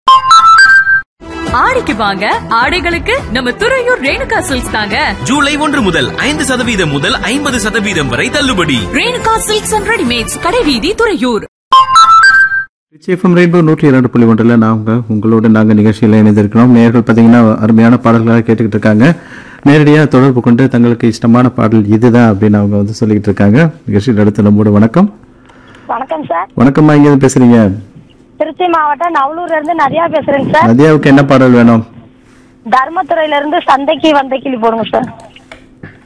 ஆடிக்கு வாங்க ஆடைகளுக்கு நம்ம துறையூர் ரேணுகா சில்க்ஸ் தாங்க ஜூலை ஒன்று முதல் ஐந்து சதவீதம் முதல் ஐம்பது சதவீதம் வரை தள்ளுபடி ரேணுகா சில்க்ஸ் அண்ட் ரெடிமேட்ஸ் கடைவீதி துறையூர் எஃப்எம் ரெயின்போ நூற்றி இரண்டு புள்ளி ஒன்றில் நாங்கள் உங்களோட நாங்கள் நிகழ்ச்சியில் இணைந்திருக்கிறோம் நேர்கள் பார்த்தீங்கன்னா அருமையான பாடல்களாக கேட்டுக்கிட்டு இருக்காங்க நேரடியாக தொடர்பு கொண்டு தங்களுக்கு இஷ்டமான பாடல் இதுதான் அப்படின்னு அவங்க வந்து சொல்லிக்கிட்டு இருக்காங்க நிகழ்ச்சியில் அடுத்து நம்மோட வணக்கம் வணக்கம் சார் வணக்கம்மா இங்கேருந்து பேசுறீங்க திருச்சி மாவட்டம் நவலூர்ல இருந்து நதியா பேசுறேங்க சார் நதியாவுக்கு என்ன பாடல் வேணும் தர்மத்துறையில இருந்து சந்தைக்கு வந்த கிளி போடுங்க சார்